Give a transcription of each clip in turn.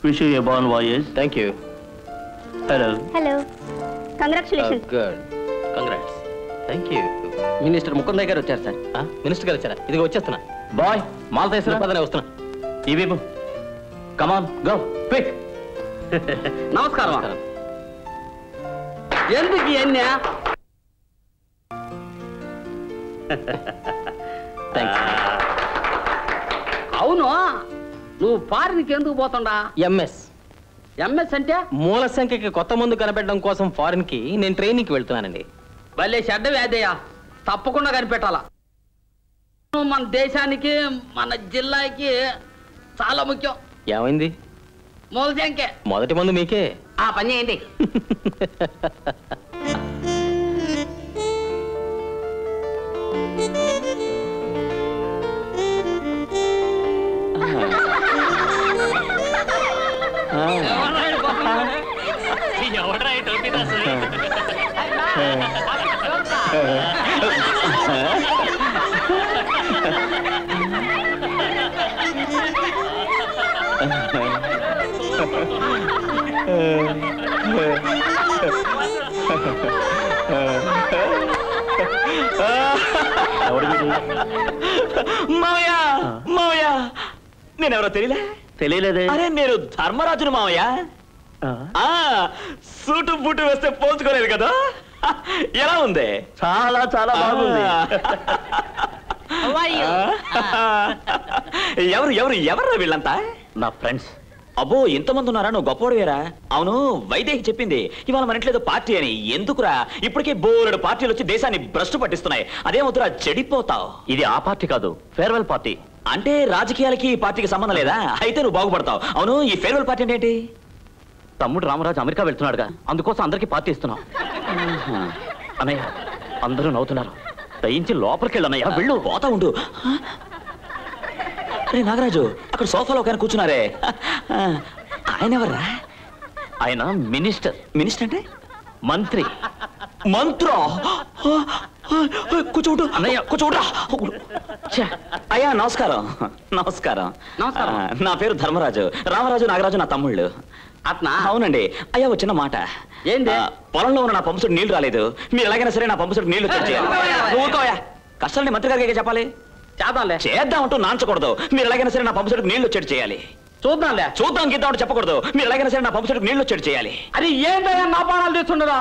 Wish you a bon voyage thank you hello hello congratulation good congrats thank you minister Mukundayya garu వచ్చారు sir minister గారు వచ్చారా ఇదిగో వచ్చేస్తున్నా bye mall తీసుకురా పదనే వస్తున్నా ఇవి కమాన్ గో క్విక్ నమస్కారం ఎందుకు ఇవన్నీ థ్యాంక్స్ అవును నువ్వు ఫారిన్కి ఎందుకు పోతుండా ఎంఎస్ ఎంఎస్ అంటే మూల సంఖ్యకి కొత్త మందు కనిపెట్టడం కోసం ఫారిన్ కి నేను ట్రైనింగ్కి వెళ్తున్నానండి భలే చెడ్డ వ్యాధయ్య తప్పకుండా కనిపెట్టాలా నువ్వు మన దేశానికి మన జిల్లాకి చాలా ముఖ్యం ఏమైంది మూల సంఖ్య మొదటి మందు మీకే ఆ పని చేయండి మావయ్య మావయ్య నేనెవరో తెలియలే తెలియలేదే అరే నేను ధర్మరాజును మావయ్య ఆ సూటు బూటు వేస్తే పోల్చుకోలేదు కదా ఎలా ఉంది చాలా చాలా బాగుంది ఎవరు ఎవరు ఎవరు వీళ్ళంతా నా ఫ్రెండ్స్ అబ్బో ఇంతమంది ఉన్నారా నువ్వు గొప్పవాడువేరా అవును వైదేహి చెప్పింది ఇవాళ మన ఇంట్లో ఏదో పార్టీ అని ఎందుకురా ఇప్పటికే బోలెడు పార్టీలు వచ్చి దేశాన్ని భ్రష్టు పట్టిస్తున్నాయి అదేమవుతురా చెడిపోతావు ఇది ఆ పార్టీ కాదు ఫేర్వెల్ పార్టీ అంటే రాజకీయాలకి ఈ పార్టీకి సంబంధం లేదా అయితే నువ్వు బాగుపడతావు అవును ఈ ఫేర్వెల్ పార్టీ అంటే ఏంటి తమ్ముడు రామరాజు అమెరికా వెళ్తున్నాడుగా అందుకోసం అందరికీ పార్టీ ఇస్తున్నాం అన్నయ్య అందరూ నవ్వుతున్నారు దయించి లోపలికి వెళ్ళు అన్నయ్య వెళ్ళు పోతా ఉండు అరే నాగరాజు అక్కడ సోఫాలో ఒక ఆయన కూర్చున్నారే ఆయన ఎవర్రా ఆయన మినిస్టర్ మినిస్టర్ అంటే మంత్రి మంత్ర కూర్చోడు అన్నయ్య. కూర్చోడ్రా ఛే, అయ్యా నమస్కారం నమస్కారం నమస్కారం. ఆ, నా పేరు ధర్మరాజు రామరాజు నాగరాజు నా తమ్ముళ్ళు అట్నా అవునండి అయ్యా ఒక చిన్న మాట ఏంది? ఆ, పొలంలో ఉన్న నా పంపుసుడు నీళ్లు రాలేదు మీరు ఎలాగైనా సరే నా పంపుసుడు నీళ్లు తెచ్చేయాలి నువ్వు ఊరుకోవయ్యా కష్టాలని మంత్రి గారికి చెప్పాలి చేద్దాంలే చేద్దామంటూ నాంచకూడదు మీరు ఎలాగైనా సరే నా పంపుసుడికి నీళ్లు వచ్చేట్టు చేయాలి చూద్దాంలే చూద్దాం గీద్దాం అంటూ చెప్పకూడదు మీరు ఎలాగైనా సరే నా పంపుసుడికి నీళ్లు వచ్చేట్టు చేయాలి అది ఏంటయ్యా నా పానాలు తీస్తుండరా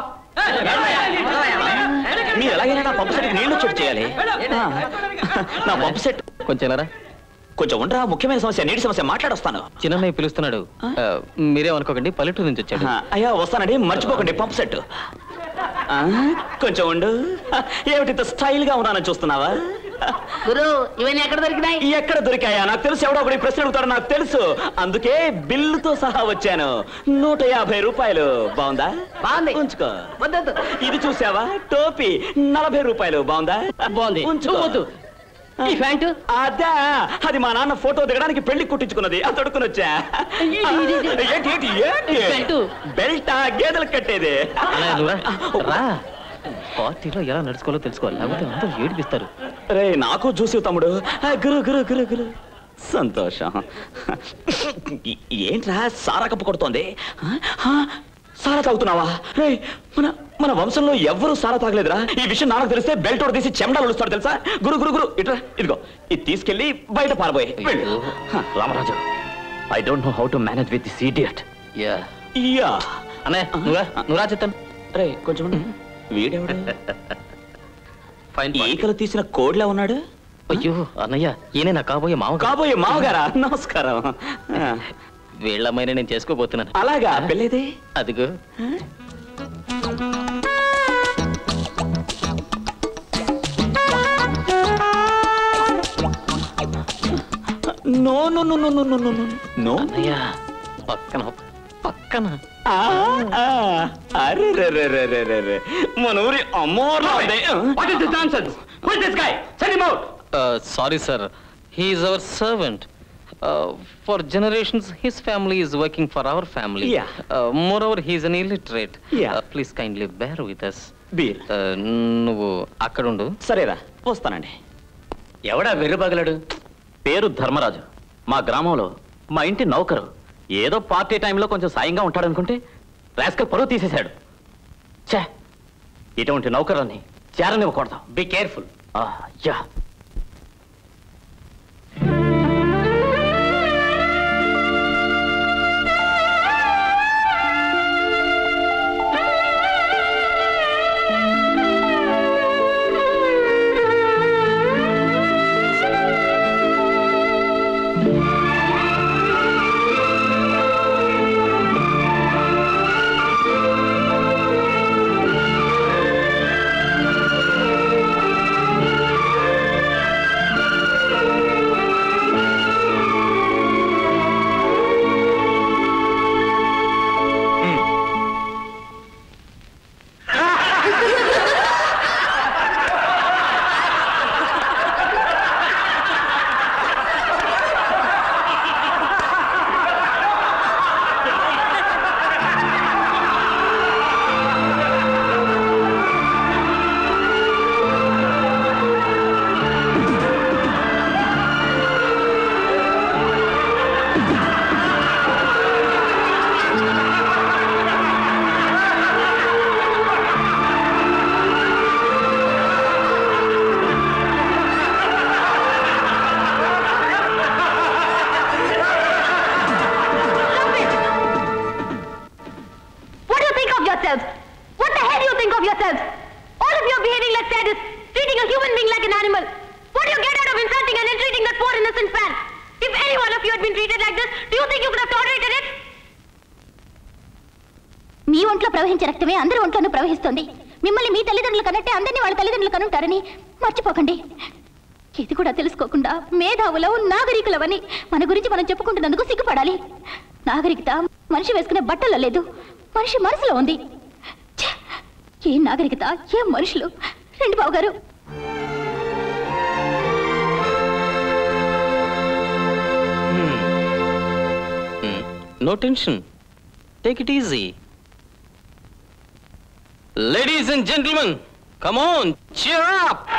మీరు ఎలాగైనా నా పంపు సెట్కి నీళ్లు వచ్చేట్టు చేయాలి ఆ, నా పంపు సెట్ కొంచెం ఎలారా కొంచెం ఉండరా ముఖ్యమైన సమస్య నీటి సమస్య మాట్లాడొస్తాను చిన్నయ్య పిలుస్తున్నాడు ఆ, మీరేమనుకోకండి పల్లెటూరు నుంచి వచ్చాడు ఆ, అయ్యా వస్తానండి మర్చిపోకండి పంపు సెట్ ఆ, కొంచెం ఉండు ఏమిటి ఇంత స్టైల్ గా ఉన్నానని చూస్తున్నావా గురు ఇవన్నీ ఎక్కడ దొరికినాయి ఎక్కడ దొరికాయా నాకు తెలుసు ఎవడో ఒకటి ప్రశ్న అడుగుతాడు నాకు తెలుసు అందుకే బిల్లుతో సహా వచ్చాను నూట యాభై రూపాయలు బాగుందా బాగుంది. ఉంచుకో వద్దొద్దు. ఇది చూసావా టోపీ నలభై రూపాయలు బాగుందా బాగుంది. ఉంచుకో వద్దు. ఈ ప్యాంటు అదా అది మా నాన్న ఫోటో దిగడానికి పెళ్లి కుట్టించుకున్నది అది తొడుక్కుని వచ్చా ఇది, ఇది. ఏంటి ఏంటి ఏంటి బెల్టు. బెల్టా గేదెలకు కట్టేది అన్నయ్య, నువ్వు రా. రా పార్టీలో ఎలా నడుచుకోవాలో తెలుసుకోవాలి లేకపోతే అందరూ ఏడిపిస్తారు రే నాకు చూసి తమ్ముడు ఆ, గురు గురు గురు గురు సంతోషం ఈ- ఏంట్రా సారా కప్పు కొడుతోంది ఆ, ఆ, సారా తాగుతున్నావా రే మన మన వంశంలో ఎవ్వరూ సారా తాగలేదురా ఈ విషయం నాకు తెలిస్తే బెల్ట్ ఒకటి తీసి చెమడాలు ఉడుస్తాడు తెలుసా గురు గురు గురు ఇట్రా ఇదిగో ఇది తీసుకెళ్లి బయట పారబోయే వెళ్ళు హ, Ramaraju I don't know how to manage with this idiot యా ఇయ్యా అన్నయ్య నువ్వు రా, నువ్వు రా చెప్తాను రే కొంచెం ఉండు. వీడెవడు ఫైన్ ఈకలు తీసిన కోడ్లా ఉన్నాడు అయ్యో అన్నయ్య ఈయన నా కాబోయే మామ కాబోయే మామగారా నమస్కారం ఆ, వీళ్ళమ్మాయిని నేను చేసుకోబోతున్నాను అలాగా పెళ్ళేదే అదిగో no no no no no no no no అన్నయ్య పక్కన పక్కన ఆ, ఆ, అరే రే రే రే రే రే రే మన ఊరి అమ్మోర్లో ఉంది what is this nonsense who is this guy send him out sorry sir he's our servant for generations his family is working for our family Yeah. Moreover he's an illiterate Yeah. Please kindly bear with us బీర్ నువ్వు అక్కడుండు సరేరా వస్తానండి ఎవడా వెర్రిబగలడు పేరు ధర్మరాజు మా గ్రామంలో మా ఇంటి నౌకరు ఏదో పార్టీ టైంలో కొంచెం సాయంగా ఉంటాడనుకుంటే రాస్కల్ పరువు తీసేశాడు ఛే ఇటువంటి నౌకర్లని చేరనివ్వకూడదు బి కేర్ఫుల్ యా What do you think of yourselves? What the hell do you think of yourselves? All of you are behaving like sadists, treating a human being like an animal. What do you get out of insulting and entreating that poor innocent man? If any one of you had been treated like this, do you think you could have tolerated it? మీ ఒంట్లో ప్రవహించే రక్తమే అందరి ఒంట్లోనూ ప్రవహిస్తుంది మిమ్మల్ని మీ తల్లిదండ్రులు కన్నట్టే అందరినీ వాళ్ళ తల్లిదండ్రులు కనుంటారని మర్చిపోకండి ఇది కూడా తెలుసుకోకుండా మేధావులం నాగరికులవని మన గురించి మనం చెప్పుకుంటున్నందుకు సిగ్గుపడాలి నాగరికత మనిషి వేసుకునే బట్టల్లో లేదు మనిషి మనసులో ఉంది ఛ! ఏ నాగరికత ఏ మనుషులు రండి బాబు గారు No tension. Take it easy. Ladies and gentlemen, come on, cheer up!